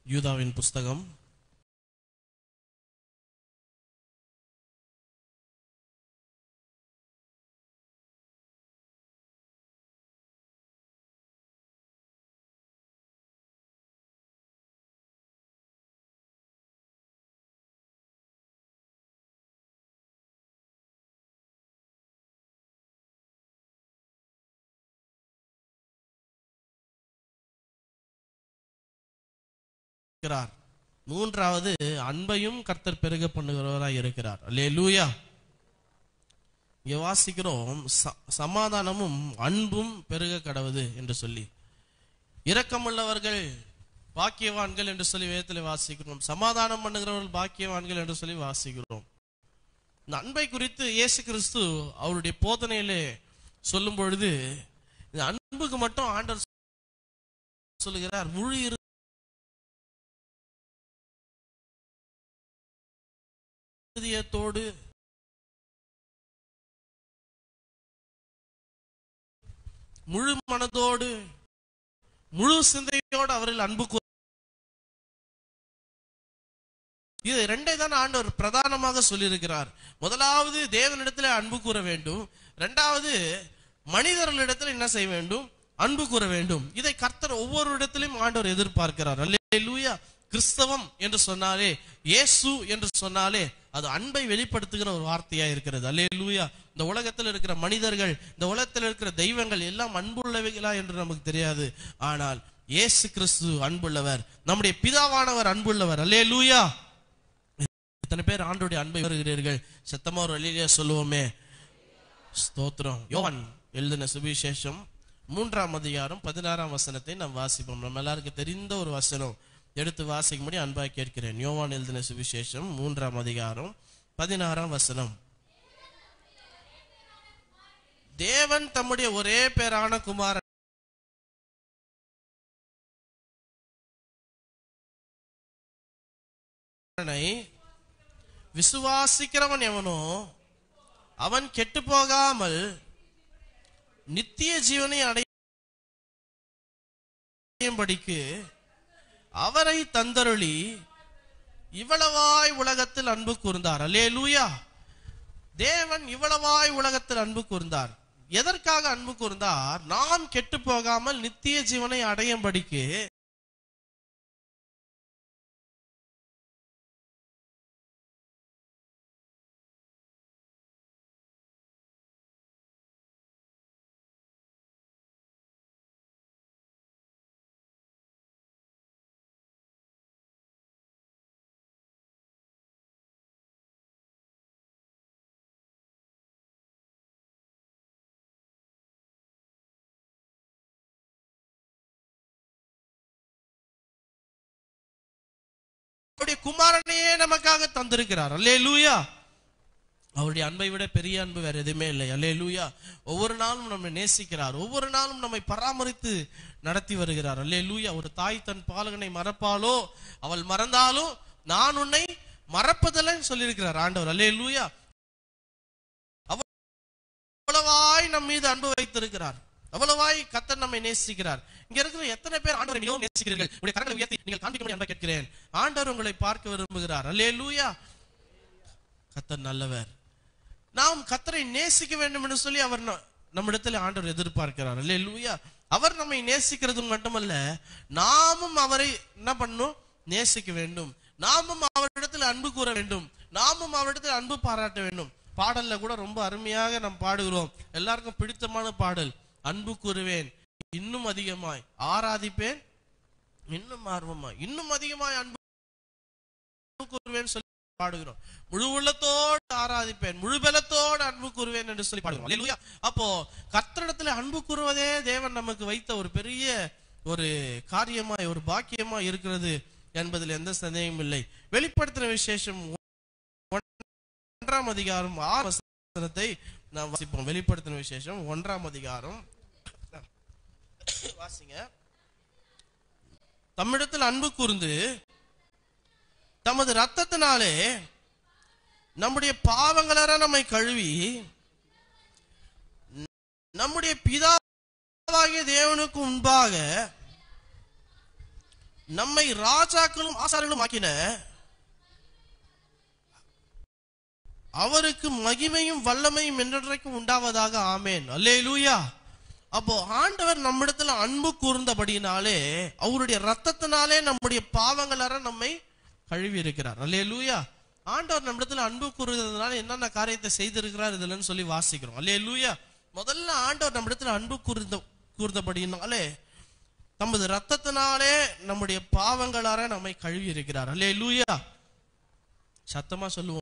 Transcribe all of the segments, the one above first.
யூதாவின் புஸ்தகம் இருக்கிறார் மூன்றாவது அன்பையும் கர்த்தர் பெருக பண்ணுகிறவராய் இருக்கிறார் அல்லேலூயா இங்க வாசிக்கிறோம் ச- சமாதானமும் அன்பும் பெருக கடவுது என்று சொல்லி இரக்கமுள்ளவர்கள் பாக்கியவான்கள் என்று சொல்லி வேதத்தில் வாசிக்கிறோம் சமாதானம் பண்ணுகிறவர்கள் பாக்கியவான்கள் என்று சொல்லி வாசிக்கிறோம் இந்த அன்பை குறித்து இயேசு கிறிஸ்து அவருடைய போதனையிலே சொல்லும் பொழுது இந்த அன்புக்கு மட்டும் ஆண்டவர் சொல்லுகிறார் முழு இரு இருதயத்தோடு முழு மனதோடு முழு சிந்தையோடு அவரில் அன்பு கூ- இது ரெண்டை தான் ஆண்டவர் பிரதானமாக சொல்லியிருக்கிறார் முதலாவது தேவனிடத்தில் அன்பு கூற வேண்டும் இரண்டாவது மனிதர்களிடத்தில் என்ன செய்ய வேண்டும் அன்பு கூற வேண்டும் இதை கர்த்தர் ஒவ்வொரு இடத்திலும் ஆண்டவர் எதிர்பார்க்கிறார் அல்லேலூயா கிறிஸ்தவம் என்று சொன்னாலே இயேசு என்று சொன்னாலே அது அன்பை வெளிப்படுத்துகிற ஒரு வார்த்தையா இருக்கிறது அல்லேலூயா இந்த உலகத்தில் இருக்கிற மனிதர்கள் இந்த உலகத்தில் இருக்கிற தெய்வங்கள் எல்லாம் அன்புள்ளவைகளா என்று நமக்கு தெரியாது ஆனால் இயேசு கிறிஸ்து அன்புள்ளவர் நம்முடைய பிதாவானவர் அன்புள்ளவர் அல்லேலூயா இத்தனை பேர் ஆண்டுடைய அன்பை வருகிறீர்கள் சத்தமா ஒரு வழியிலே சொல்லுவோமே ஸ்தோத்திரம் யோவான் எழுதின சுவிசேஷம் மூன்றாம் அதிகாரம் பதினாறாம் வசனத்தை நாம் வாசிப்போம் நம்ம எல்லாருக்கும் தெரிந்த ஒரு வசனம் எடுத்து வாசிக்கும்படி அன்பாய் கேட்கிறேன் யோவான் எழுதின சுவிசேஷம் மூன்றாம் அதிகாரம் பதினாறாம் வசனம் தேவன் தம்முடைய ஒரே பேரான குமாரன் விசுவாசிக்கிறவன் எவனோ அவன் கெட்டு போகாமல் நித்திய ஜீவனை அடையும்படிக்கு அவரை தந்தருளி இவ்வளவாய் உலகத்தில் அன்பு கூர்ந்தார் அல்லேலூயா தேவன் இவ்வளவாய் உலகத்தில் அன்பு கூர்ந்தார் எதற்காக அன்பு கூர்ந்தார் நாம் கெட்டு போகாமல் நித்திய ஜீவனை அடையும்படிக்கு அவருடைய குமாரனையே நமக்காக தந்திருக்கிறார் அல்லேலூயா அவருடைய அன்பை விட பெரிய அன்பு வேற எதுவுமே இல்லை அல்லேலூயா ஒவ்வொரு நாளும் நம்மை நேசிக்கிறார் ஒவ்வொரு நாளும் நம்மை பராமரித்து நடத்தி வருகிறார் அல்லேலூயா ஒரு தாய் தன் பாலகனை மறப்பாலோ அவள் மறந்தாலும் நான் உன்னை மறப்பதில்லைன்னு சொல்லியிருக்கிறார் ஆண்டவர் அல்லேலூயா அவ்வளவாய் நம் மீது அன்பு வைத்திருக்கிறார் அவ்வளவாய் கத்தர் நம்மை நேசிக்கிறார் இங்க இருக்கிற எத்தனை பேர் ஆண்டவரை மிகவும் நேசிக்கிறீர்கள் உடைய கரங்களை உயர்த்தி நீங்கள் காண்பிக்க முடியும் கேட்கிறேன் ஆண்டவர் உங்களை பார்க்க விரும்புகிறார் அல்லேலூயா கத்தர் நல்லவர் நாம் கத்தரை நேசிக்க வேண்டும் என்று சொல்லி அவர் ந- நம்மிடத்தில் ஆண்டவர் எதிர்பார்க்கிறார் அல்லேலூயா அவர் நம்மை நேசிக்கிறது மட்டுமல்ல நாமும் அவரை என்ன பண்ணும் நேசிக்க வேண்டும் நாமும் அவரிடத்தில் அன்பு கூற வேண்டும் நாமும் அவரிடத்தில் அன்பு பாராட்ட வேண்டும் பாடல்ல கூட ரொம்ப அருமையாக நாம் பாடுகிறோம் எல்லாருக்கும் பிடித்தமான பாடல் அன்பு கூறுவேன் இன்னும் அதிகமாய் ஆராதிப்பேன் இன்னும் ஆர்வமாய் இன்னும் அதிகமாய் அன்பு கூறுவேன் சொல்லி பாடுகிறோம் முழு உள்ளத்தோடு ஆராதிப்பேன் முழு பலத்தோடு அன்பு கூறுவேன் என்று சொல்லி பாடுகிறோம் அல்லேலூயா. அப்போ கர்த்தரிடத்துல அன்பு கூறுவதே தேவன் நமக்கு வைத்த ஒரு பெரிய ஒரு காரியமாய் ஒரு பாக்கியமாய் இருக்கிறது என்பதில் எந்த சந்தேகமும் இல்லை வெளிப்படுத்தின விசேஷம் ஒன்றாம் அதிகாரம் ஆறு வசனத்தை நாம் வாசிப்போம் வெளிப்படுத்தின விசேஷம் ஒன்றாம் அதிகாரம் வாசிங்க தம்மிடத்தில் அன்பு கூர்ந்து தமது ரத்தத்தினாலே நம்முடைய பாவங்களற நம்மை கழுவி நம்முடைய பிதாவாகிய தேவனுக்கு முன்பாக நம்மை ராஜாக்களும் ஆசாரிகளும் ஆக்கின அவருக்கு மகிமையும் வல்லமையும் என்றென்றைக்கும் உண்டாவதாக ஆமேன் அல்லேலூயா அப்போ ஆண்டவர் நம்மிடத்துல அன்பு கூர்ந்தபடினாலே அவருடைய ரத்தத்தினாலே நம்முடைய பாவங்களற நம்மை கழுவி இருக்கிறார் அல்லேலூயா ஆண்டவர் நம்மிடத்துல அன்பு கூறுறதுனால என்னென்ன காரியத்தை செய்திருக்கிறார் இதுலன்னு சொல்லி வாசிக்கிறோம் அல்லேலூயா முதல்ல ஆண்டவர் நம்மிடத்துல அன்பு கூர்ந்த கூர்ந்தபடினாலே தமது ரத்தத்தினாலே நம்முடைய பாவங்களார நம்மை கழுவி இருக்கிறார் அல்லேலூயா சத்தமா சொல்லுவோம்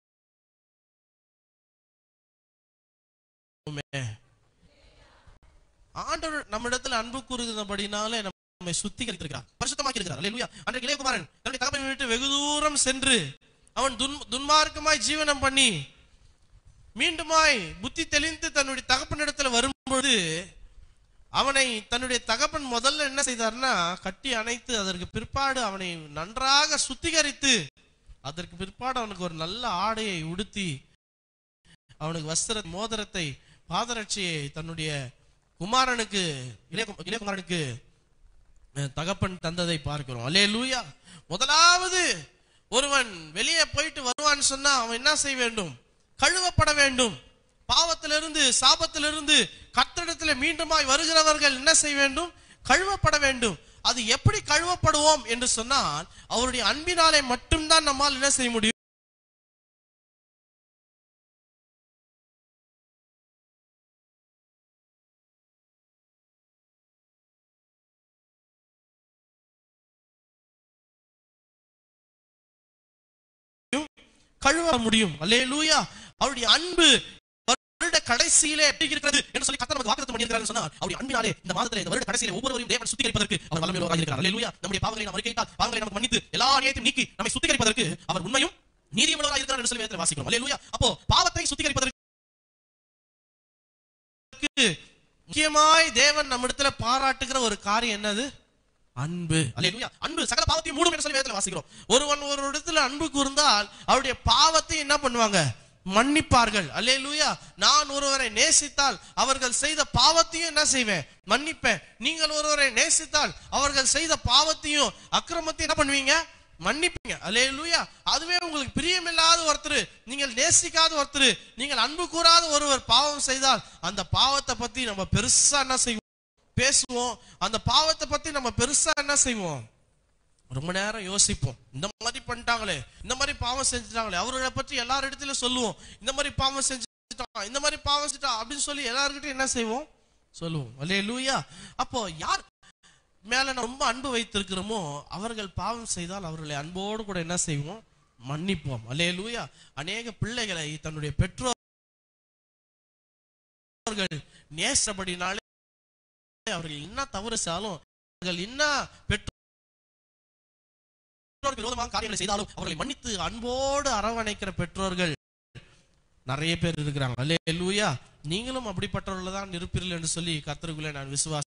ஆண்டவர் நம்மிடத்தில் அன்பு கூறுகிறபடினாலே நம்மை சுத்திகரித்திருக்கிறார் பரிசுத்தமாக்கி இருக்கிறார் அல்லேலூயா அன்றைக்கு இளையகுமாரன் தன்னுடைய தகப்பனை விட்டு வெகு தூரம் சென்று அவன் துன் துன்மார்க்கமாய் ஜீவனம் பண்ணி மீண்டுமாய் புத்தி தெளிந்து தன்னுடைய தகப்பனிடத்துல வரும்பொழுது அவனை தன்னுடைய தகப்பன் முதல்ல என்ன செய்தார்னா கட்டி அணைத்து அதற்கு பிற்பாடு அவனை நன்றாக சுத்திகரித்து அதற்கு பிற்பாடு அவனுக்கு ஒரு நல்ல ஆடையை உடுத்தி அவனுக்கு வஸ்திர மோதிரத்தை பாதரட்சியை தன்னுடைய குமாரனுக்கு இளைய இளையகுமாரனுக்கு அஹ், தகப்பன் தந்ததை பார்க்கிறோம் அல்லே லூயா முதலாவது ஒருவன் வெளியே போயிட்டு வருவான்னு சொன்னா அவன் என்ன செய்ய வேண்டும் கழுவப்பட வேண்டும் பாவத்திலிருந்து சாபத்திலிருந்து கர்த்தரிடத்துல மீண்டுமாய் வருகிறவர்கள் என்ன செய்ய வேண்டும் கழுவப்பட வேண்டும் அது எப்படி கழுவப்படுவோம் என்று சொன்னால் அவருடைய அன்பினாலே மட்டும்தான் நம்மால் என்ன செய்ய முடியும் கழுவ முடியும் அல்லேலூயா அவருடைய அன்பு வருட கடைசியிலே எப்படி இருக்கிறது என்று சொல்லி கர்த்தர் நமக்கு வாக்குத்தத்தம் பண்ணியிருக்கிறார் சொன்னால் அவருடைய அன்பினாலே இந்த மாதத்திலே இந்த வருட கடைசியிலே ஒவ்வொருவரையும் தேவன் சுத்திகரிப்பதற்கு அவர் வல்லமையுள்ளவராக இருக்கிறார் அல்லேலூயா நம்முடைய பாவங்களை நாம் அறிக்கையிட்டால் பாவங்களை நமக்கு மன்னித்து எல்லா அநியாயத்தையும் நீக்கி நம்மை சுத்திகரிப்பதற்கு அவர் உண்மையும் நீதியுள்ளவராக இருக்கிறார் என்று சொல்லி வேதத்தில் வாசிக்கிறோம் அல்லேலூயா அப்போ பாவத்தை சுத்திகரிப்பதற்கு முக்கியமாய் தேவன் நம்மிடத்துல பாராட்டுகிற ஒரு காரியம் என்னது அன்பு அல்லேலூயா அன்பு சகல பாவத்தையும் மூடும் என்று சொல்லி வேதத்துல வாசிக்கிறோம் ஒருவன் ஒரு இடத்துல அன்பு கூர்ந்தால் அவருடைய பாவத்தை என்ன பண்ணுவாங்க மன்னிப்பார்கள் அல்லேலூயா நான் ஒருவரை நேசித்தால் அவர்கள் செய்த பாவத்தையும் என்ன செய்வேன் மன்னிப்பேன் நீங்கள் ஒருவரை நேசித்தால் அவர்கள் செய்த பாவத்தையும் அக்கிரமத்தையும் என்ன பண்ணுவீங்க மன்னிப்பீங்க அல்லேலூயா அதுவே உங்களுக்கு பிரியமில்லாத ஒருத்தர் நீங்கள் நேசிக்காத ஒருத்தர் நீங்கள் அன்பு கூறாத ஒருவர் பாவம் செய்தால் அந்த பாவத்தை பத்தி நம்ம பெருசா என்ன செய்வோம் பேசுவோம் அந்த பாவத்தை பத்தி நம்ம பெருசா என்ன செய்வோம் ரொம்ப நேரம் யோசிப்போம் இந்த மாதிரி பண்ணிட்டாங்களே இந்த மாதிரி பாவம் செஞ்சுட்டாங்களே அவர்களை பற்றி எல்லார் இடத்துலயும் சொல்லுவோம் இந்த மாதிரி பாவம் செஞ்சுட்டான் இந்த மாதிரி பாவம் செஞ்சுட்டான் அப்படின்னு சொல்லி எல்லார்கிட்டயும் என்ன செய்வோம் சொல்லுவோம் அல்லே லூயா அப்போ யார் மேல நம்ம ரொம்ப அன்பு வைத்திருக்கிறோமோ அவர்கள் பாவம் செய்தால் அவர்களை அன்போடு கூட என்ன செய்வோம் மன்னிப்போம் அல்லே லூயா அநேக பிள்ளைகளை தன்னுடைய பெற்றோர்கள் நேசபடினாலே அவர்கள் என்ன தவறு செய்தாலும் அவர்கள் என்ன பெற்றோர் விரோதமாக காரியங்களை செய்தாலும் அவர்களை மன்னித்து அன்போடு அரவணைக்கிற பெற்றோர்கள் நிறைய பேர் இருக்கிறாங்க அல்லே லூயா நீங்களும் அப்படிப்பட்டவர்கள் தான் இருப்பீர்கள் என்று சொல்லி கத்தருக்குள்ளே நான்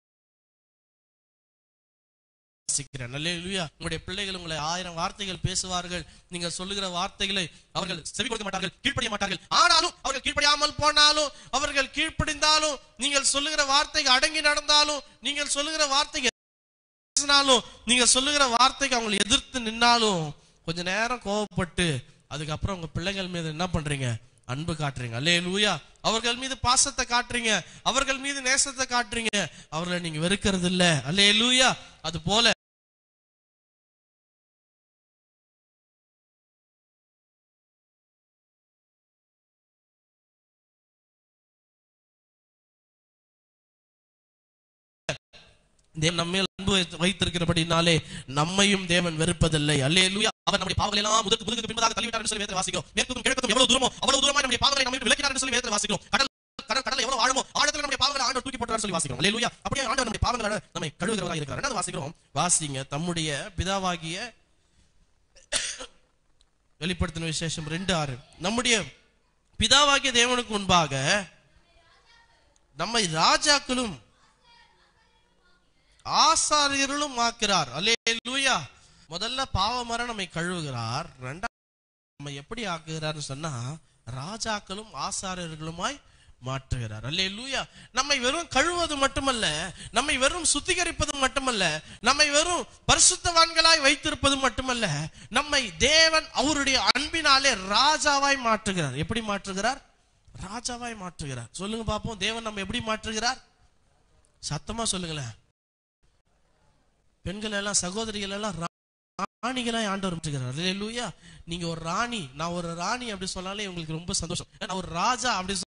விசுவாசிக்கிறேன் அல்லே லூயா உங்களுடைய பிள்ளைகள் உங்களை ஆயிரம் வார்த்தைகள் பேசுவார்கள் நீங்கள் சொல்லுகிற வார்த்தைகளை அவர்கள் செவி கொடுக்க மாட்டார்கள் கீழ்ப்படிய மாட்டார்கள் ஆனாலும் அவர்கள் கீழ்ப்படியாமல் போனாலும் அவர்கள் கீழ்ப்படிந்தாலும் நீங்கள் சொல்லுகிற வார்த்தைக்கு அடங்கி நடந்தாலும் நீங்கள் சொல்லுகிற வார்த்தைக்கு பேசினாலும் நீங்க சொல்லுகிற வார்த்தைக்கு அவங்களை எதிர்த்து நின்னாலும் கொஞ்ச நேரம் கோவப்பட்டு அதுக்கப்புறம் உங்க பிள்ளைகள் மீது என்ன பண்றீங்க அன்பு காட்டுறீங்க அல்லே லூயா அவர்கள் மீது பாசத்தை காட்டுறீங்க அவர்கள் மீது நேசத்தை காட்டுறீங்க அவர்களை நீங்க வெறுக்கிறது இல்ல அல்லே லூயா அது போல தேவன் நம்மேல் அன்பு வைத்து- வைத்திருக்கிறபடினாலே நம்மையும் தேவன் வெறுப்பதில்லை அல்லேலூயா அவர் நம்முடைய பாவங்களை எல்லாம் முதற்கு முதுகுக்கு பின்பதாக தள்ளிவிட்டார் என்று சொல்லி வேதத்தில் வாசிக்கிறோம் மேற்கும் கிழக்கும் எவ்வளவு தூரமோ அவ்வளவு தூரமாய் நம்முடைய பாவங்களை நம்மை விட்டு விலக்கினார் என்று சொல்லி வேதத்தில் வாசிக்கிறோம் கடல் கடல் கடல் எவ்வளவு ஆழமோ ஆழத்தில் நம்முடைய பாவங்களை ஆண்டவர் தூக்கி போட்டார் சொல்லி வாசிக்கிறோம் அல்லேலூயா அப்படியே ஆண்டவர் நம்முடைய பாவங்களை நம்மை கழுவுகிறவராக இருக்கிறார் என்ன வாசிக்கிறோம் வாசிங்க தம்முடைய பிதாவாகிய வெளிப்படுத்தின விசேஷம் ரெண்டு ஆறு நம்முடைய பிதாவாகிய தேவனுக்கு முன்பாக நம்மை ராஜாக்களும் ஆசாரியர்களும் ஆக்கிறார் அல்லேலூயா முதல்ல பாவமர நம்மை கழுவுகிறார் ரெண்டாவது நம்ம எப்படி ஆக்குகிறார்னு சொன்னா ராஜாக்களும் ஆசாரியர்களுமாய் மாற்றுகிறார் அல்லேலூயா நம்மை வெறும் கழுவது மட்டுமல்ல நம்மை வெறும் சுத்திகரிப்பது மட்டுமல்ல நம்மை வெறும் பரிசுத்தவான்களாய் வைத்திருப்பது மட்டுமல்ல நம்மை தேவன் அவருடைய அன்பினாலே ராஜாவாய் மாற்றுகிறார் எப்படி மாற்றுகிறார் ராஜாவாய் மாற்றுகிறார் சொல்லுங்க பாப்போம் தேவன் நம்ம எப்படி மாற்றுகிறார் சத்தமா சொல்லுங்களேன் பெண்கள் எல்லாம் சகோதரிகள் எல்லாம் ரா- ராணிகளாய் ஆண்டவர் மாற்றுகிறார் அல்லேலூயா நீங்க ஒரு ராணி நான் ஒரு ராணி அப்படி சொன்னாலே உங்களுக்கு ரொம்ப சந்தோஷம் நான் ஒரு ராஜா அப்படி சொ-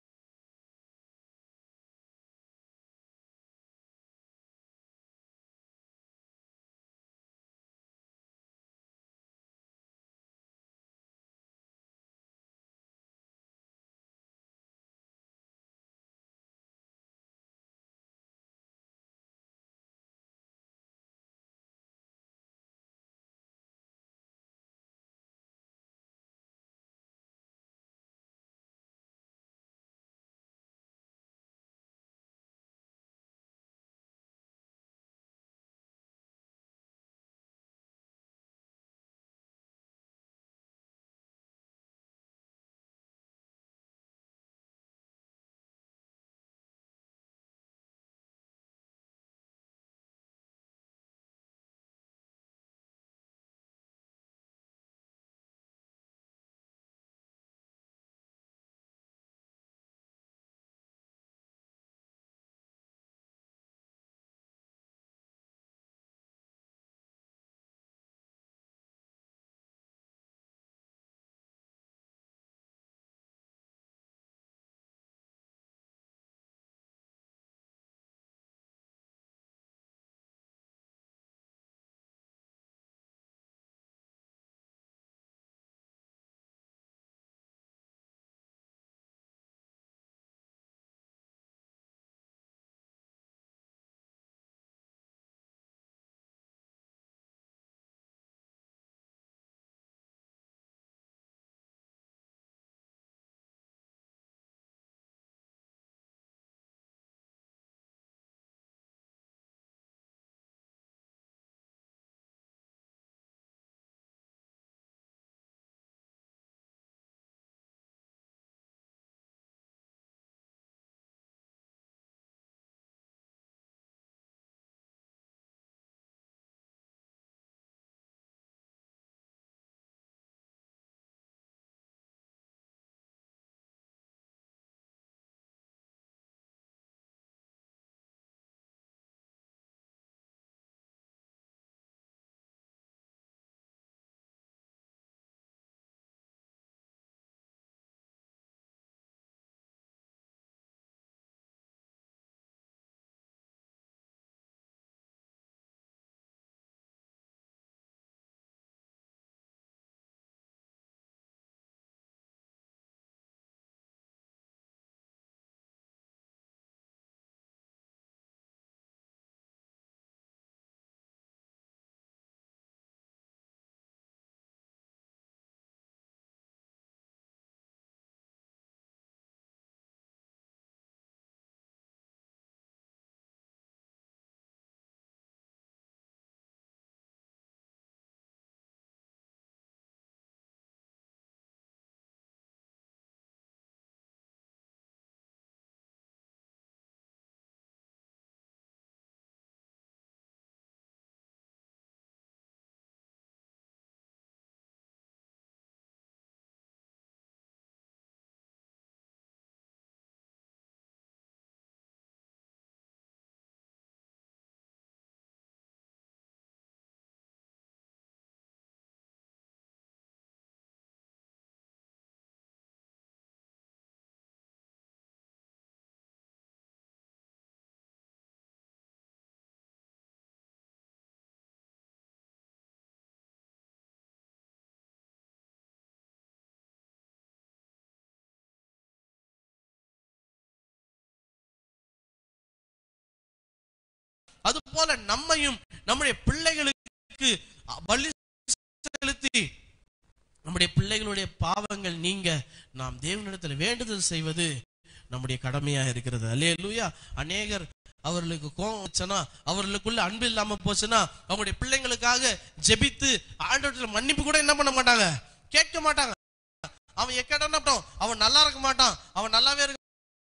அது போல நம்மையும் நம்முடைய பிள்ளைகளுக்கு பலி செலுத்தி நம்முடைய பிள்ளைகளுடைய பாவங்கள் நீங்க நாம் தேவனிடத்தில் வேண்டுதல் செய்வது நம்முடைய கடமையா இருக்கிறது அல்லேலூயா அநேகர் அவர்களுக்கு கோபம் வச்சனா அவர்களுக்குள்ள அன்பு இல்லாம போச்சுன்னா அவங்களுடைய பிள்ளைங்களுக்காக ஜெபித்து ஆண்டவரத்துல மன்னிப்பு கூட என்ன பண்ண மாட்டாங்க கேட்க மாட்டாங்க அவன் எக்கடா அவன் நல்லா இருக்க மாட்டான் அவன் நல்லாவே இருக்க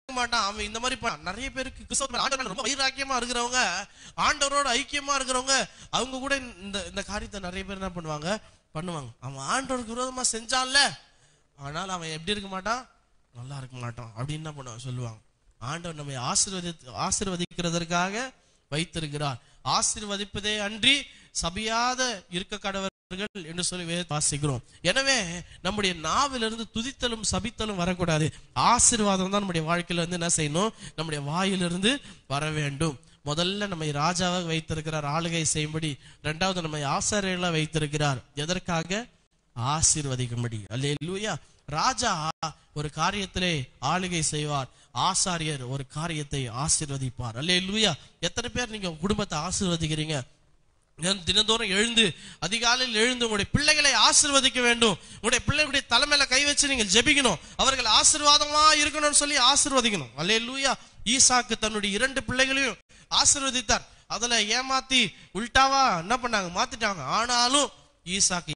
மாட்டான் அவன் இந்த மாதிரி ப- நிறைய பேருக்கு கிறிஸ்தவ மேல ஆண்டவர் மேல ரொம்ப வைராக்கியமா இருக்கிறவங்க ஆண்டவரோட ஐக்கியமா இருக்கிறவங்க அவங்க கூட இந்த இந்த காரியத்தை நிறைய பேர் என்ன பண்ணுவாங்க பண்ணுவாங்க அவன் ஆண்டவருக்கு விரோதமா செஞ்சான்ல ஆனால் அவன் எப்படி இருக்க மாட்டான் நல்லா இருக்க மாட்டான் அப்படின்னு என்ன பண்ணுவான் சொல்லுவாங்க ஆண்டவர் நம்மை ஆசீர்வதி ஆசீர்வதிக்கிறதற்காக வைத்திருக்கிறார் ஆசீர்வதிப்பதே அன்றி சபியாத இருக்க கடவர்கள் என்று சொல்லி வேதத்தை வாசிக்கிறோம் எனவே நம்முடைய நாவிலிருந்து துதித்தலும் சபித்தலும் வரக்கூடாது ஆசீர்வாதம் தான் நம்முடைய வாழ்க்கையில இருந்து என்ன செய்யணும் நம்முடைய வாயிலிருந்து வர வேண்டும் முதல்ல நம்மை ராஜாவாக வைத்திருக்கிறார் ஆளுகை செய்யும்படி இரண்டாவது நம்மை ஆசாரியர்களா வைத்திருக்கிறார் எதற்காக ஆசீர்வதிக்கும்படி அல்லேலூயா ராஜா ஒரு காரியத்திலே ஆளுகை செய்வார் ஆசாரியர் ஒரு காரியத்தை ஆசீர்வதிப்பார் அல்லேலூயா எத்தனை பேர் நீங்க உங்க குடும்பத்தை ஆசீர்வதிக்கிறீங்க தினம்- தினந்தோறும் எழுந்து அதிகாலையில் எழுந்து உங்களுடைய பிள்ளைகளை ஆசீர்வதிக்க வேண்டும் உங்களுடைய பிள்ளைகளுடைய தலைமையில கை வச்சு நீங்கள் ஜெபிக்கணும் அவர்கள் ஆசீர்வாதமா இருக்கணும்னு சொல்லி ஆசீர்வதிக்கணும் அல்லேலூயா ஈசாக்கு தன்னுடைய இரண்டு பிள்ளைகளையும் ஆசீர்வதித்தார் அதுல ஏமாத்தி உல்டாவா என்ன பண்ணாங்க மாத்திட்டாங்க ஆனாலும் ஈசாக்கு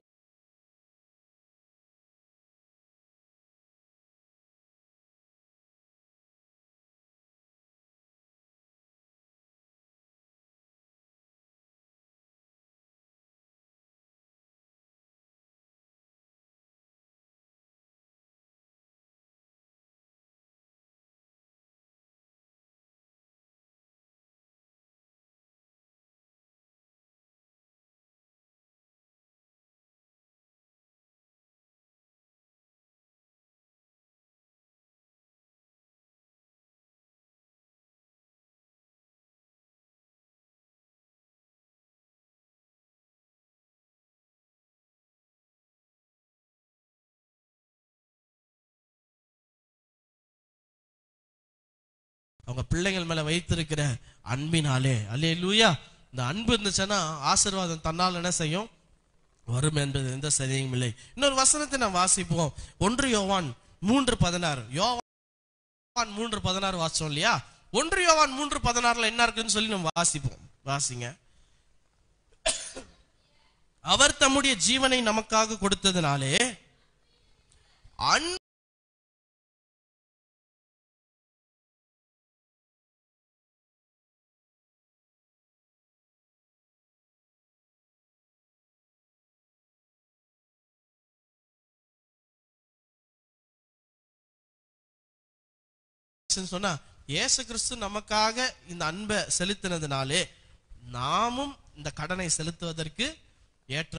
அவங்க பிள்ளைகள் மேல வைத்திருக்கிற அன்பினாலே அல்லே லூயா இந்த அன்பு இருந்துச்சுன்னா ஆசீர்வாதம் தன்னால் என்ன செய்யும் வரும் என்பது எந்த சந்தேகமும் இல்லை இன்னொரு வசனத்தை நாம் வாசிப்போம் ஒன்று யோவான் மூன்று பதினாறு யோவான் மூன்று பதினாறு வாசிச்சோம் இல்லையா ஒன்று யோவான் மூன்று பதினாறுல என்ன இருக்குன்னு சொல்லி நம்ம வாசிப்போம் வாசிங்க அவர் தம்முடைய ஜீவனை நமக்காக கொடுத்ததினாலே அன் சொன்னா இயேசு கிறிஸ்து நமக்காக இந்த அன்பை செலுத்தினதுனாலே நாமும் இந்த கடனை செலுத்துவதற்கு ஏற்ற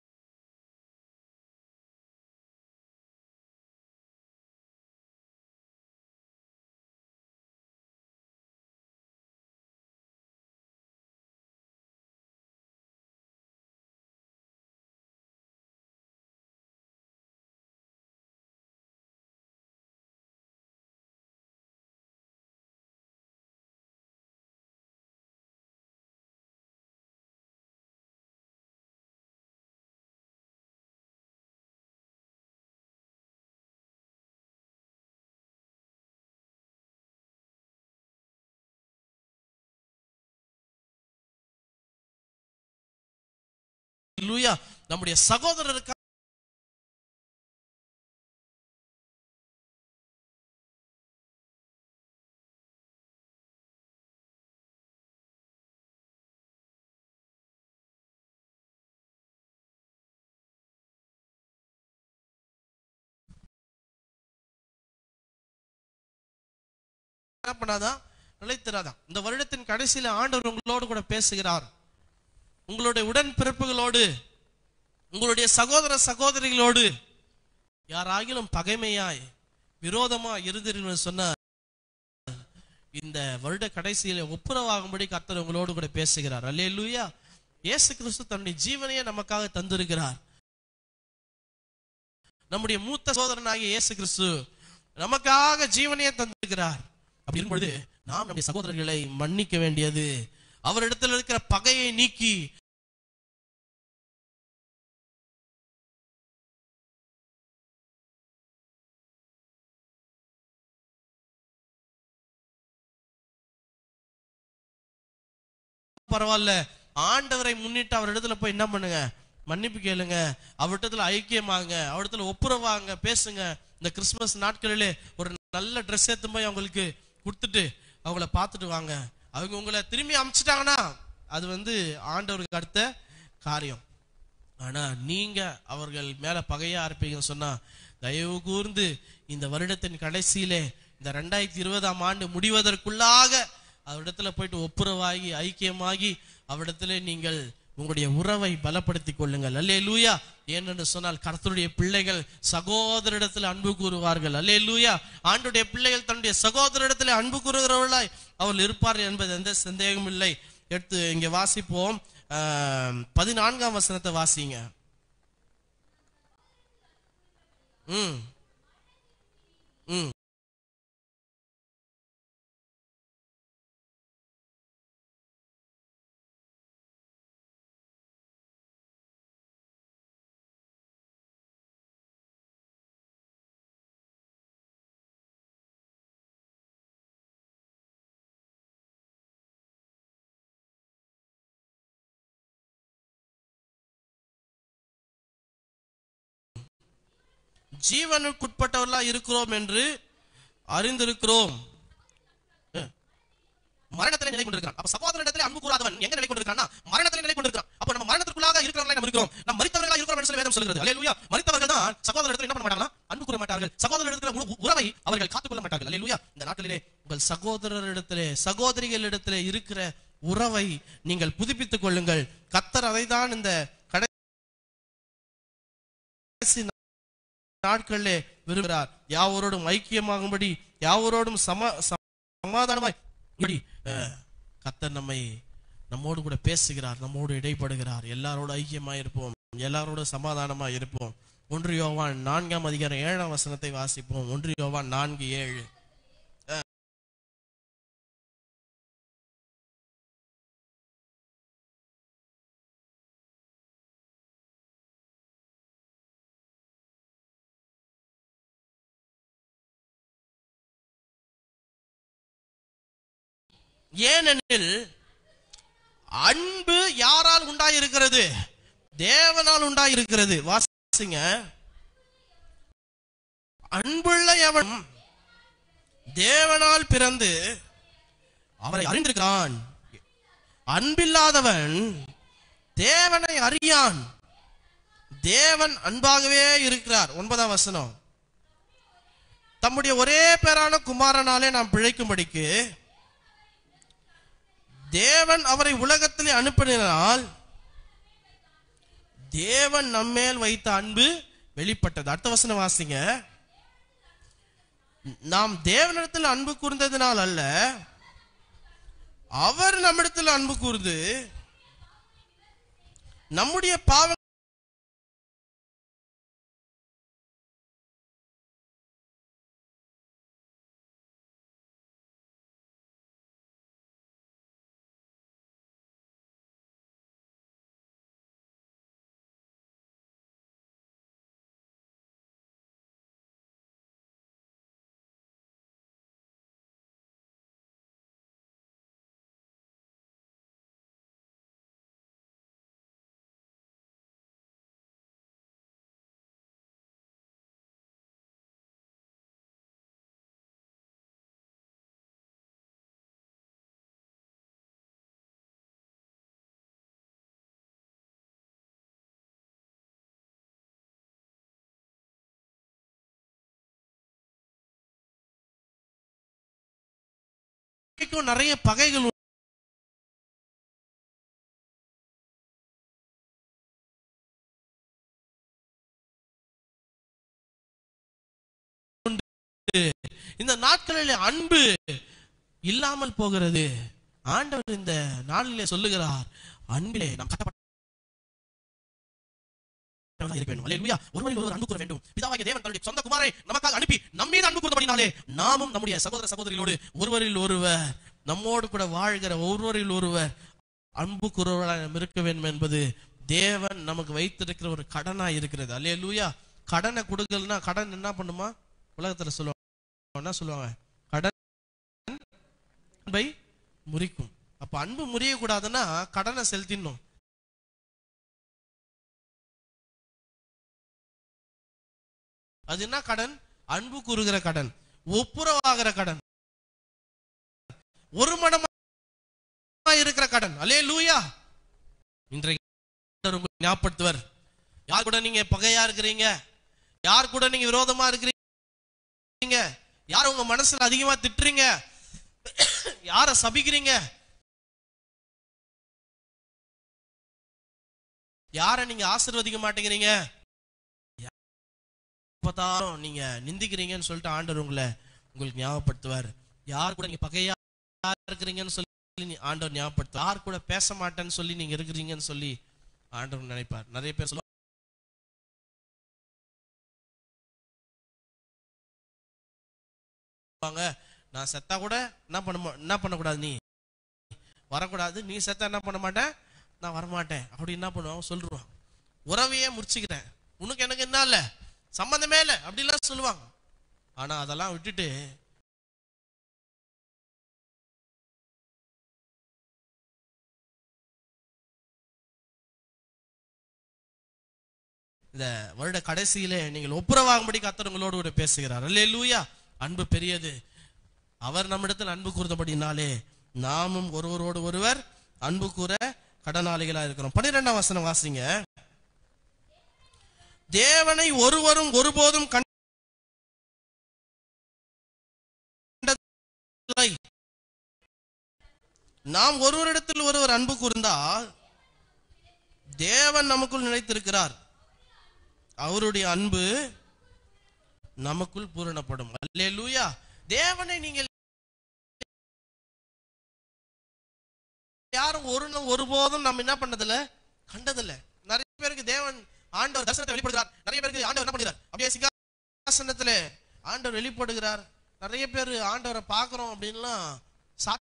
லூயா நம்முடைய சகோதரருக்கு என்ன பண்ணாதான் நிலைத்திராதான் இந்த வருடத்தின் கடைசியில ஆண்டவர் உங்களோடு கூட பேசுகிறார் உங்களுடைய உடன் பிறப்புகளோடு உங்களுடைய சகோதர சகோதரிகளோடு யாராகிலும் பகைமையாய் விரோதமா இருந்தீர்கள் சொன்ன இந்த வருட கடைசியில ஒப்புரவாகும்படி கர்த்தர் உங்களோடு கூட பேசுகிறார் அல்லேலூயா இயேசு கிறிஸ்து தன்னுடைய ஜீவனையே நமக்காக தந்திருக்கிறார் நம்முடைய மூத்த சகோதரனாகிய இயேசு கிறிஸ்து நமக்காக ஜீவனையே தந்திருக்கிறார் அப்படி இருக்கும்பொழுது நாம் நம்முடைய சகோதரர்களை மன்னிக்க வேண்டியது அவரிடத்தில் இருக்கிற பகையை நீக்கி பரவாயில்ல ஆண்டவரை முன்னிட்டு அவர் இடத்துல போய் என்ன பண்ணுங்க மன்னிப்பு கேளுங்க அவரிடத்துல ஐக்கியமாங்க அவரிடத்துல ஒப்புரவாங்க பேசுங்க இந்த கிறிஸ்துமஸ் நாட்களிலே ஒரு நல்ல ட்ரெஸ் எடுத்து போய் அவங்களுக்கு கொடுத்துட்டு அவங்கள பார்த்துட்டு வாங்க அவங்க உங்களை திரும்பி அனுப்பிச்சிட்டாங்கன்னா அது வந்து ஆண்டவருக்கு அடுத்த காரியம் ஆனா நீங்க அவர்கள் மேல பகையா இருப்பீங்கன்னு சொன்னா தயவு கூர்ந்து இந்த வருடத்தின் கடைசியிலே இந்த ரெண்டாயிரத்தி இருபதாம் ஆண்டு முடிவதற்குள்ளாக அவரிடத்துல போயிட்டு ஒப்புரவாகி ஐக்கியமாகி அவரிடத்துல நீங்கள் உங்களுடைய உறவை பலப்படுத்திக் கொள்ளுங்கள் அல்லே லூயா ஏனென்று சொன்னால் கர்த்தருடைய பிள்ளைகள் சகோதரிடத்தில் அன்பு கூறுவார்கள் அல்லே லூயா ஆண்டுடைய பிள்ளைகள் தன்னுடைய சகோதரிடத்தில் அன்பு கூறுகிறவர்களாய் அவர்கள் இருப்பார்கள் என்பது எந்த சந்தேகமும் இல்லை எடுத்து இங்க வாசிப்போம் ஆஹ், பதினான்காம் வசனத்தை வாசிங்க ம் ம் ஜீவனுக்குட்பட்டவர்களா இருக்கிறோம் என்று அறிந்திருக்கிறோம் அஹ். மரணத்திலே நிலை கொண்டிருக்கிறான் அப்ப சகோதரனிடத்திலே அன்பு கூறாதவன் எங்க நிலை கொண்டிருக்கான்னா மரணத்திலே நிலை கொண்டிருக்கிறான் அப்ப நம்ம மரணத்திற்குள்ளாக இருக்கிறவங்களா நம்ம இருக்கிறோம் நம்ம மரித்தவர்களா இருக்கிறோம் என்று சொல்லி வேதம் சொல்கிறது அல்லேலூயா மரித்தவர்கள் தான் சகோதரத்தில் என்ன பண்ண மாட்டாங்கன்னா அன்பு கூற மாட்டார்கள் சகோதரத்தில் உ- உறவை அவர்கள் காத்துக்கொள்ள மாட்டார்கள் அல்லேலூயா இந்த நாட்டிலே உங்கள் சகோதரரிடத்திலே சகோதரிகளிடத்திலே இருக்கிற உறவை நீங்கள் புதுப்பித்துக் கொள்ளுங்கள் கத்தர் அதைதான் இந்த கடைசி நாட்களிலே விரும்புகிறார் யாவரோடும் ஐக்கியமாகும்படி யாவரோடும் சம சமாதானமாய் இப்படி அஹ், கர்த்தர் நம்மை நம்மோடு கூட பேசுகிறார் நம்மோடு இடைப்படுகிறார் எல்லாரோட ஐக்கியமாய் இருப்போம் எல்லாரோட சமாதானமா இருப்போம் ஒன்று யோவான் நான்காம் அதிகாரம் ஏழாம் வசனத்தை வாசிப்போம் ஒன்று யோவான் நான்கு ஏழு ஏனெனில் அன்பு யாரால் உண்டாயிருக்கிறது தேவனால் உண்டாயிருக்கிறது வாசிங்க அன்புள்ள எவன் தேவனால் பிறந்து அவரை அறிந்திருக்கிறான் அன்பில்லாதவன் தேவனை அறியான் தேவன் அன்பாகவே இருக்கிறார் ஒன்பதாம் வசனம் தம்முடைய ஒரே பேரான குமாரனாலே நாம் பிழைக்கும்படிக்கு தேவன் அவரை உலகத்திலே அனுப்பினால் தேவன் நம்மேல் வைத்த அன்பு வெளிப்பட்டது அடுத்த வசனம் வாசிங்க நாம் தேவனிடத்தில் அன்பு கூர்ந்ததினால் அல்ல அவர் நம்மிடத்தில் அன்பு கூர்ந்து நம்முடைய பாவ வரைக்கும் நிறைய பகைகள் உண்டு. இந்த நாட்களில் அன்பு இல்லாமல் போகிறது ஆண்டவர் இந்த நாளிலே சொல்லுகிறார் அன்பிலே நாம் கட்டப்பட்ட இருக்க வேண்டும் அல்லேலூயா ஒருவரில் ஒருவர் அன்பு கூற வேண்டும் பிதாவாகிய தேவன் தன்னுடைய சொந்த குமாரை நமக்காக அனுப்பி நம் மீது அன்பு கூர்ந்தபடினாலே நாமும் நம்முடைய சகோதர சகோதரிகளோடு ஒருவரில் ஒருவர் நம்மோடு கூட வாழ்கிற ஒருவரில் ஒருவர் அன்பு கூறுவர்களாக நாம் இருக்க வேண்டும் என்பது தேவன் நமக்கு வைத்திருக்கிற ஒரு கடனா இருக்கிறது அல்லேலூயா கடனை கொடுக்கலன்னா கடன் என்ன பண்ணுமா உலகத்துல சொல்லுவாங்க என்ன சொல்லுவாங்க கடன் அன்பை முறிக்கும் அப்ப அன்பு முறியக்கூடாதுன்னா கடனை செலுத்திடணும் அது என்ன கடன் அன்பு கூறுகிற கடன் ஒப்புரவாகிற கடன் ஒரு மடமா இருக்கிற கடன் அலே லூயா இன்றைக்கு ஆண்டவர் உங்களை ஞாபகப்படுத்துவர் யார் கூட நீங்க பகையா இருக்கிறீங்க யார் கூட நீங்க விரோதமா இருக்கிறீங்க யார் உங்க மனசுல அதிகமா திட்டுறீங்க யார சபிக்கிறீங்க யார நீங்க ஆசீர்வதிக்க மாட்டேங்கிறீங்க பார்த்தாலும் நீங்க நிந்திக்கிறீங்கன்னு சொல்லிட்டு ஆண்டவர் உங்களை உங்களுக்கு ஞாபகப்படுத்துவார் யார் கூட நீங்க பகையா இருக்கிறீங்கன்னு சொல்லி நீ- ஆண்டவர் ஞாபகப்படுத்துவார் யார் கூட பேச மாட்டேன்னு சொல்லி நீங்க இருக்கிறீங்கன்னு சொல்லி ஆண்டவர் நினைப்பார் நிறைய பேர் சொல்லுவாங்க நான் செத்தா கூட என்ன பண்ண மா- என்ன பண்ணக்கூடாது நீ வரக்கூடாது நீ செத்தா என்ன பண்ண மாட்டேன் நான் வரமாட்டேன் அப்படி என்ன பண்ணுவான் சொல்லிடுவான் உறவையே முடிச்சுக்கிறேன் உனக்கு எனக்கு என்ன இல்ல சம்பந்தமே இல்லை அப்படிலாம் சொல்லுவாங்க ஆனா அதெல்லாம் விட்டுட்டு இந்த வருட கடைசியிலே நீங்கள் ஒப்புரவாகும்படி கர்த்தர் உங்களோடு கூட பேசுகிறார் அல்லேலூயா அன்பு பெரியது அவர் நம்மிடத்தில் அன்பு கூர்ந்தபடினாலே நாமும் ஒருவரோடு ஒருவர் அன்பு கூற கடனாளிகளா இருக்கிறோம் பன்னிரெண்டாம் வசனம் வாசிங்க தேவனை ஒருவரும் ஒருபோதும் கண்டதில்லை நாம் ஒருவரிடத்தில் ஒருவர் அன்பு கூர்ந்தால் தேவன் நமக்குள் நிலைத்திருக்கிறார் அவருடைய அன்பு நமக்குள் பூரணப்படும் அல்லேலூயா தேவனை நீங்கள் யாரும் ஒரு நாள் ஒருபோதும் நம்ம என்ன பண்ணதில்ல கண்டதில்ல நிறைய பேருக்கு தேவன் ஆண்டவர் தரிசனத்தை வெளிப்படுகிறார் நிறைய பேருக்கு ஆண்டவர் என்ன பண்ணுகிறார் அப்படியே சிங்காசனத்துல ஆண்டவர் வெளிப்படுகிறார் நிறைய பேர் ஆண்டவரை பார்க்கிறோம் அப்படின்லாம் சா-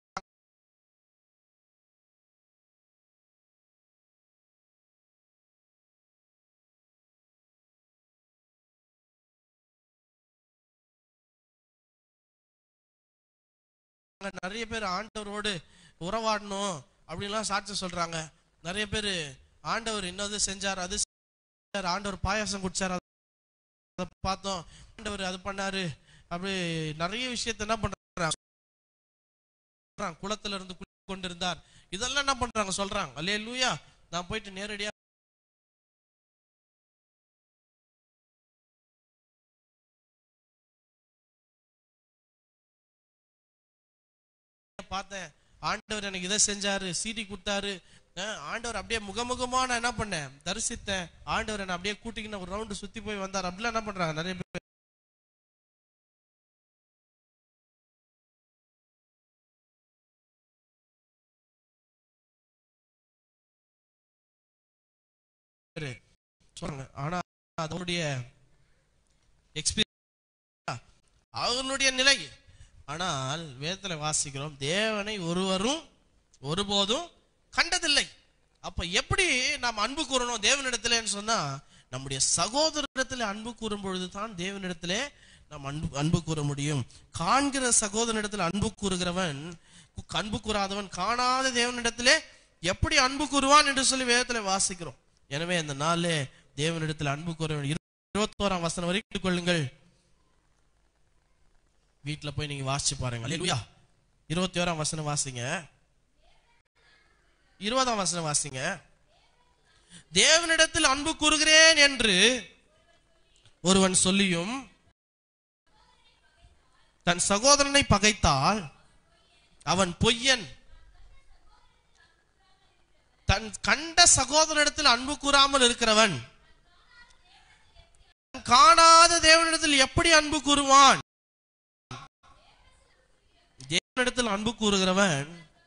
நிறைய பேர் ஆண்டவரோடு உறவாடணும் அப்படின்லாம் சாட்சி சொல்றாங்க நிறைய பேர் ஆண்டவர் இன்னது செஞ்சார் அது செஞ்சார் ஆண்டவர் பாயாசம் குடிச்சார் அதை பார்த்தோம் ஆண்டவர் அது பண்ணாரு அப்படி நிறைய விஷயத்த என்ன பண்றாங்க சொல்றாங்க. குளத்துல இருந்து குளித்து கொண்டிருந்தார் இதெல்லாம் என்ன பண்றாங்க சொல்றாங்க அல்லே லூயா நான் போயிட்டு நேரடியா பார்த்தேன் ஆண்டவர் எனக்கு இதை செஞ்சாரு சீடி கொடுத்தாரு அஹ் ஆண்டவர் அப்படியே முகமுகமா நான் என்ன பண்ணேன் தரிசித்தேன் ஆண்டவர் என்ன அப்படியே கூட்டிக்கின்னு ஒரு ரவுண்டு சுத்தி போய் வந்தார் அப்படிலாம் என்ன பண்றாங்க நிறைய பேர் சொல்றாங்க ஆனா அதனுடைய எக்ஸ்பீரியன்ஸ் அவனுடைய நிலை ஆனால் வேதத்துல வாசிக்கிறோம் தேவனை ஒருவரும் ஒருபோதும் கண்டதில்லை அப்ப எப்படி நாம் அன்பு கூறணும் தேவனிடத்திலேன்னு சொன்னா நம்முடைய சகோதரனிடத்தில் அன்பு கூறும் பொழுது தான் தேவனிடத்திலே நாம் அன்பு அன்பு கூற முடியும் காண்கிற சகோதரனிடத்தில் அன்பு கூறுகிறவன் கு- அன்பு கூறாதவன் காணாத தேவனிடத்திலே எப்படி அன்பு கூறுவான் என்று சொல்லி வேதத்துல வாசிக்கிறோம் எனவே அந்த நாளிலே தேவனிடத்தில் அன்பு கூற வேண்டும் இருபத்தோராம் வசனம் வரைக்கும் கொள்ளுங்கள் வீட்ல போய் நீங்க வாசிச்சு பாருங்க அல்லேலூயா இருபத்தி ஓராம் வசனம் வாசிங்க இருபதாம் வசனம் வாசிங்க தேவனிடத்தில் அன்பு கூறுகிறேன் என்று ஒருவன் சொல்லியும் தன் சகோதரனை பகைத்தால் அவன் பொய்யன் தன் கண்ட சகோதரனிடத்தில் அன்பு கூறாமல் இருக்கிறவன் காணாத தேவனிடத்தில் எப்படி அன்பு கூறுவான் தேவனிடத்தில் அன்பு கூறுகிறவன்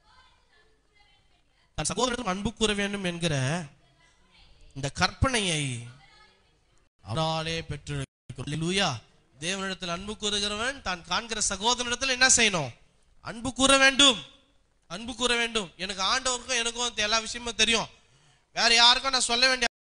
தன் சகோதரனிடம் அன்பு கூற வேண்டும் என்கிற இந்த கற்பனையை அவராலே பெற்று தேவனிடத்தில் அன்பு கூறுகிறவன் தான் காண்கிற சகோதரனிடத்தில் என்ன செய்யணும் அன்பு கூற வேண்டும் அன்பு கூற வேண்டும் எனக்கு ஆண்டவருக்கும் எனக்கும் எல்லா விஷயமும் தெரியும் வேற யாருக்கும் நான் சொல்ல வேண்டிய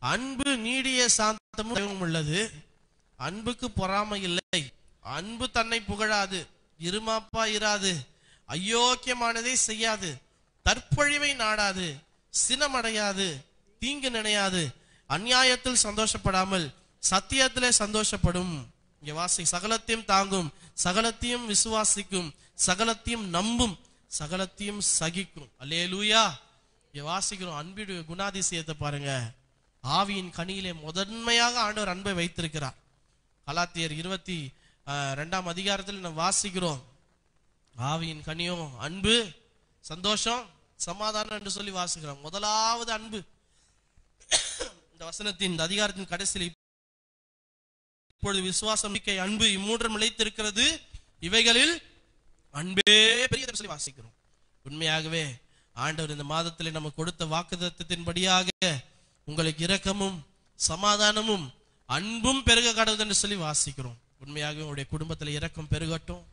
அன்பு நீடிய சாந்தமும் தயவும் உள்ளது அன்புக்கு பொறாமை இல்லை அன்பு தன்னை புகழாது இருமாப்பா இராது அயோக்கியமானதை செய்யாது தற்பொழிவை நாடாது சினமடையாது தீங்கு நினையாது அநியாயத்தில் சந்தோஷப்படாமல் சத்தியத்திலே சந்தோஷப்படும் இங்க வாசி சகலத்தையும் தாங்கும் சகலத்தையும் விசுவாசிக்கும் சகலத்தையும் நம்பும் சகலத்தையும் சகிக்கும் அல்லேலூயா இங்க வாசிக்கிறோம் அன்பிடு குணாதிசயத்தை பாருங்க ஆவியின் கனியிலே முதன்மையாக ஆண்டவர் அன்பை வைத்திருக்கிறார் கலாத்தியர் இருபத்தி அஹ், ரெண்டாம் அதிகாரத்தில் நம்ம வாசிக்கிறோம் ஆவியின் கனியும் அன்பு சந்தோஷம் சமாதானம் என்று சொல்லி வாசிக்கிறோம் முதலாவது அன்பு இந்த வசனத்தின் இந்த அதிகாரத்தின் கடைசியில் இப்பொழுது விசுவாசம் மிக்க அன்பு இம்மூன்றும் நிலைத்திருக்கிறது இவைகளில் அன்பே பெரியது சொல்லி வாசிக்கிறோம் உண்மையாகவே ஆண்டவர் இந்த மாதத்தில் நமக்கு கொடுத்த வாக்குத்தத்தின்படியாக உங்களுக்கு இரக்கமும் சமாதானமும் அன்பும் பெருக கடவுது என்று சொல்லி வாசிக்கிறோம் உண்மையாகவே உங்களுடைய குடும்பத்தில் இரக்கம் பெருகட்டும்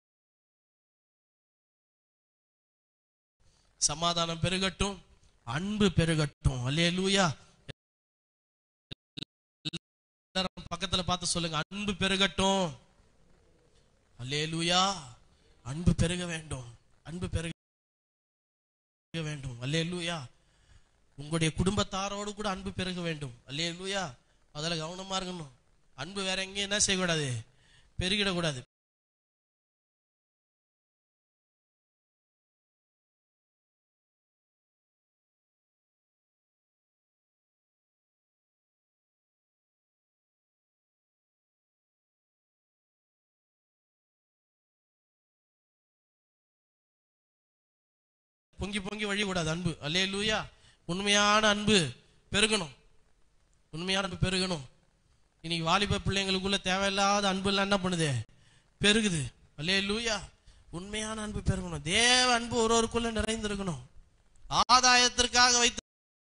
சமாதானம் பெருகட்டும் அன்பு பெருகட்டும் அல்லேலூயா எல்லாரும் பக்கத்துல பார்த்து சொல்லுங்க அன்பு பெருகட்டும் அல்லேலூயா அன்பு பெருக வேண்டும் அன்பு பெருக வேண்டும் அல்லேலூயா உங்களுடைய குடும்பத்தாரோடு கூட அன்பு பெருக வேண்டும் அல்லேலூயா அதில் கவனமா இருக்கணும் அன்பு வேற எங்கேயும் என்ன செய்யக்கூடாது பெருகிடக்கூடாது பொங்கி பொங்கி வழிவிடாது அன்பு அல்லே லூயா உண்மையான அன்பு பெருகணும் உண்மையான அன்பு பெருகணும் இன்னைக்கு வாலிப பிள்ளைங்களுக்குள்ள தேவையில்லாத அன்பு எல்லாம் என்ன பண்ணுது பெருகுது அல்லே லூயா உண்மையான அன்பு பெருகணும் தேவ அன்பு ஒருவருக்குள்ள நிறைந்திருக்கணும் ஆதாயத்திற்காக வைத்து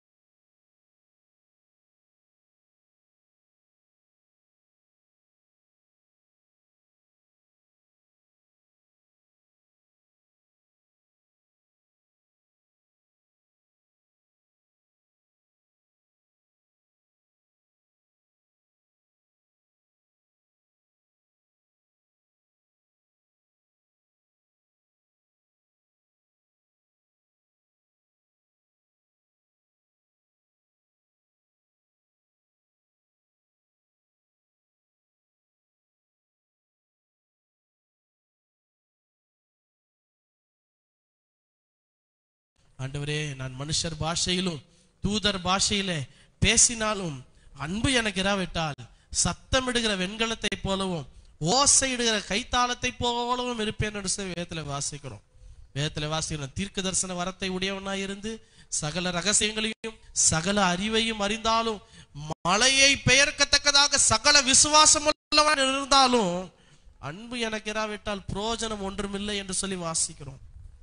ஆண்டவரே நான் மனுஷர் பாஷையிலும் தூதர் பாஷையிலே பேசினாலும் அன்பு எனக்கு இராவிட்டால் சத்தமிடுகிற வெண்கலத்தை போலவும் ஓசையிடுகிற கைத்தாளத்தை போலவும் இருப்பேன் என்று சொல்லி வேதத்துல வாசிக்கிறோம் வேதத்துல வாசிக்கிறோம் தீர்க்க தரிசன வரத்தை உடையவனாய் இருந்து சகல ரகசியங்களையும் சகல அறிவையும் அறிந்தாலும் மலையை பெயர்க்கத்தக்கதாக சகல விசுவாசம் உள்ளவன் இருந்தாலும் அன்பு எனக்கு இராவிட்டால் பிரயோஜனம் ஒன்றுமில்லை என்று சொல்லி வாசிக்கிறோம்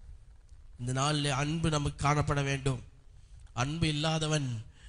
இந்த நாளில் அன்பு நமக்கு காணப்பட வேண்டும் அன்பு இல்லாதவன்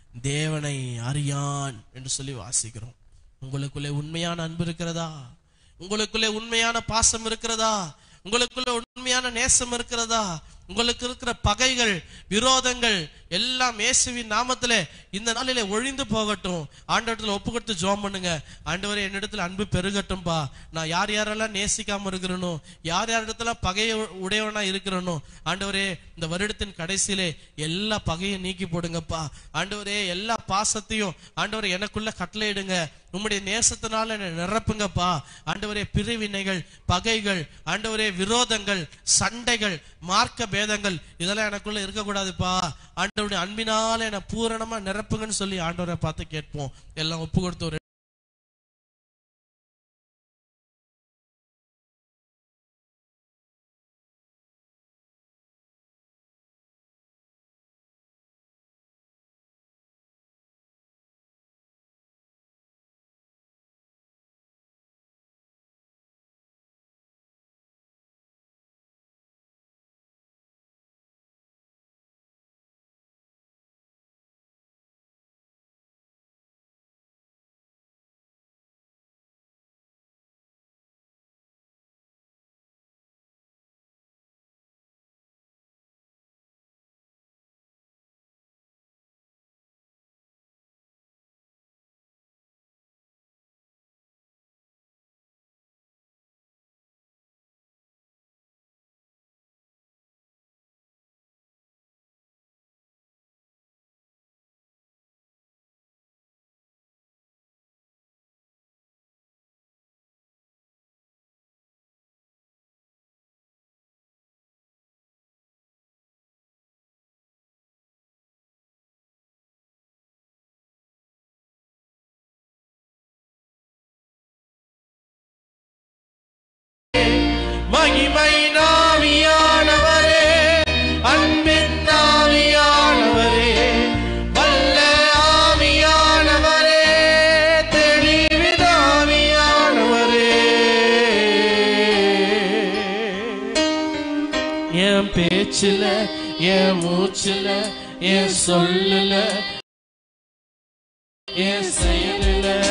தேவனை அறியான் என்று சொல்லி வாசிக்கிறோம் உங்களுக்குள்ளே உண்மையான அன்பு இருக்கிறதா உங்களுக்குள்ளே உண்மையான பாசம் இருக்கிறதா உங்களுக்குள்ள உண்மையான நேசம் இருக்கிறதா உங்களுக்கு இருக்கிற பகைகள் விரோதங்கள் எல்லாம் இயேசுவின் நாமத்திலே இந்த நாளிலே ஒழிந்து போகட்டும் ஆண்டவரத்துல ஒப்பு கொடுத்து ஜோம் பண்ணுங்க ஆண்டவரே என்னிடத்துல அன்பு பெருகட்டும்பா நான் யார் யாரெல்லாம் நேசிக்காம இருக்கிறனோ யார் யார் இடத்துல பகைய உடையவனா இருக்கிறனோ ஆண்டவரே இந்த வருடத்தின் கடைசியிலே எல்லா பகையும் நீக்கி போடுங்கப்பா ஆண்டவரே எல்லா பாசத்தையும் ஆண்டவரே எனக்குள்ள கட்டளையிடுங்க உம்முடைய நேசத்தினால என்னை நிரப்புங்கப்பா ஆண்டவரே பிரிவினைகள் பகைகள் ஆண்டவரே விரோதங்கள் சண்டைகள் மார்க்க பேதங்கள் இதெல்லாம் எனக்குள்ள இருக்கக்கூடாதுப்பா ஆண்டவருடைய அன்பினால என்னை பூரணமா நிரப்புங்கன்னு சொல்லி ஆண்டவரை பார்த்து கேட்போம் எல்லாம் ஒப்பு கொடுத்து ஒரு மகிமை நாவியானவரே அன்பின் நாவியானவரே வல்ல ஆவியானவரே தெளிவிதாவியானவரே என் பேச்சுல என் மூச்சுல என் சொல்லுல என் செயலுல